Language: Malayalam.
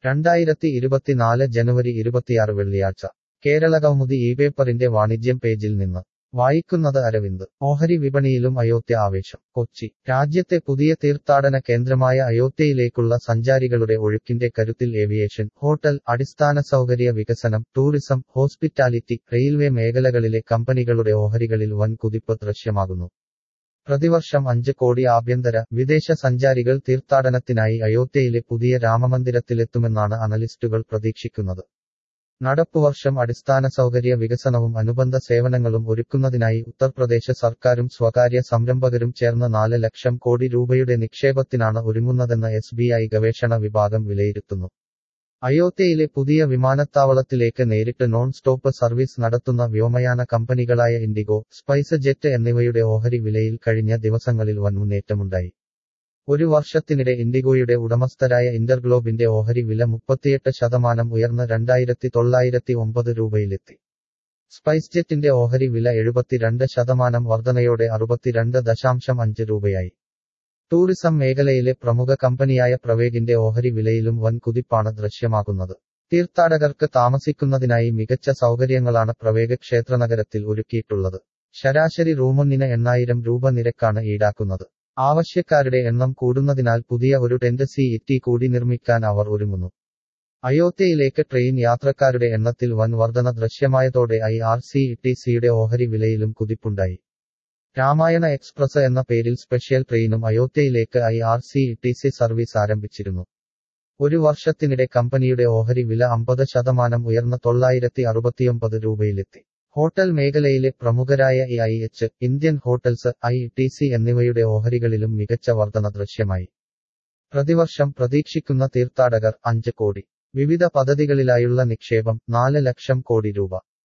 രണ്ടായിരത്തി ഇരുപത്തിനാല് ജനുവരി ഇരുപത്തിയാറ് വെള്ളിയാഴ്ച കേരളകൗമുദി ഈ പേപ്പറിന്റെ വാണിജ്യം പേജിൽ നിന്ന് വായിക്കുന്നത് അരവിന്ദ് ഓഹരി വിപണിയിലും അയോധ്യ ആവേശം കൊച്ചി രാജ്യത്തെ പുതിയ തീർത്ഥാടന കേന്ദ്രമായ അയോധ്യയിലേക്കുള്ള സഞ്ചാരികളുടെ ഒഴുക്കിന്റെ കരുത്തിൽ ഏവിയേഷൻ ഹോട്ടൽ അടിസ്ഥാന സൗകര്യ വികസനം ടൂറിസം ഹോസ്പിറ്റാലിറ്റി റെയിൽവേ മേഖലകളിലെ കമ്പനികളുടെ ഓഹരികളിൽ വൻ കുതിപ്പ് ദൃശ്യമാകുന്നു പ്രതിവർഷം അഞ്ച് കോടി ആഭ്യന്തര വിദേശ സഞ്ചാരികൾ തീർത്ഥാടനത്തിനായി അയോധ്യയിലെ പുതിയ രാമമന്ദിരത്തിലെത്തുമെന്നാണ് അനലിസ്റ്റുകൾ പ്രതീക്ഷിക്കുന്നത് നടപ്പുവർഷം അടിസ്ഥാന സൗകര്യ വികസനവും അനുബന്ധ സേവനങ്ങളും ഒരുക്കുന്നതിനായി ഉത്തർപ്രദേശ് സർക്കാരും സ്വകാര്യ സംരംഭകരും ചേർന്ന് നാല് ലക്ഷം കോടി രൂപയുടെ നിക്ഷേപത്തിനാണ് ഒരുങ്ങുന്നതെന്ന് എസ് ബി ഐ ഗവേഷണ വിഭാഗം വിലയിരുത്തുന്നു അയോധ്യയിലെ പുതിയ വിമാനത്താവളത്തിലേക്ക് നേരിട്ട് നോൺ സ്റ്റോപ്പ് സർവീസ് നടത്തുന്ന വ്യോമയാന കമ്പനികളായ ഇൻഡിഗോ സ്പൈസ് ജെറ്റ് എന്നിവയുടെ ഓഹരി വിലയിൽ കഴിഞ്ഞ ദിവസങ്ങളിൽ വൻ മുന്നേറ്റമുണ്ടായി ഒരു വർഷത്തിനിടെ ഇൻഡിഗോയുടെ ഉടമസ്ഥരായ ഇന്റർഗ്ലോബിന്റെ ഓഹരി വില മുപ്പത്തിയെട്ട് ശതമാനം ഉയർന്ന് രണ്ടായിരത്തി തൊള്ളായിരത്തി ഒമ്പത് രൂപയിലെത്തി സ്പൈസ് ജെറ്റിന്റെ ഓഹരി വില എഴുപത്തിരണ്ട് ശതമാനം വർധനയോടെ അറുപത്തിരണ്ട് ദശാംശം അഞ്ച് രൂപയായി ടൂറിസം മേഖലയിലെ പ്രമുഖ കമ്പനിയായ പ്രവേഗിന്റെ ഓഹരി വിലയിലും വൻ കുതിപ്പാണ് ദൃശ്യമാകുന്നത് തീർത്ഥാടകർക്ക് താമസിക്കുന്നതിനായി മികച്ച സൗകര്യങ്ങളാണ് പ്രവേഗ ക്ഷേത്രനഗരത്തിൽ ഒരുക്കിയിട്ടുള്ളത് ശരാശരി റൂമൊന്നിന് എണ്ണായിരം രൂപ നിരക്കാണ് ഈടാക്കുന്നത് ആവശ്യക്കാരുടെ എണ്ണം കൂടുന്നതിനാൽ പുതിയ ഒരു ടെന്റ് സി ഇറ്റി കൂടി നിർമ്മിക്കാൻ അവർ ഒരുങ്ങുന്നു അയോധ്യയിലേക്ക് ട്രെയിൻ യാത്രക്കാരുടെ എണ്ണത്തിൽ വൻ വർധന ദൃശ്യമായതോടെ ഐ ആർ സി ടി സിയുടെ ഓഹരി വിലയിലും കുതിപ്പുണ്ടായി രാമായണ എക്സ്പ്രസ് എന്ന പേരിൽ സ്പെഷ്യൽ ട്രെയിനും അയോധ്യയിലേക്ക് I R C T C service ആരംഭിച്ചിരുന്നു ഒരു വർഷത്തിനിടെ കമ്പനിയുടെ ഓഹരി വില അമ്പത് ശതമാനം ഉയർന്ന തൊള്ളായിരത്തി അറുപത്തിയൊമ്പത് രൂപയിലെത്തി ഹോട്ടൽ മേഖലയിലെ പ്രമുഖരായ E I H Indian hotels I T C എന്നിവയുടെ ഓഹരികളിലും മികച്ച വർധന ദൃശ്യമായി പ്രതിവർഷം പ്രതീക്ഷിക്കുന്ന തീർത്ഥാടകർ അഞ്ച് കോടി വിവിധ പദ്ധതികളിലായുള്ള നിക്ഷേപം നാല് ലക്ഷം കോടി രൂപ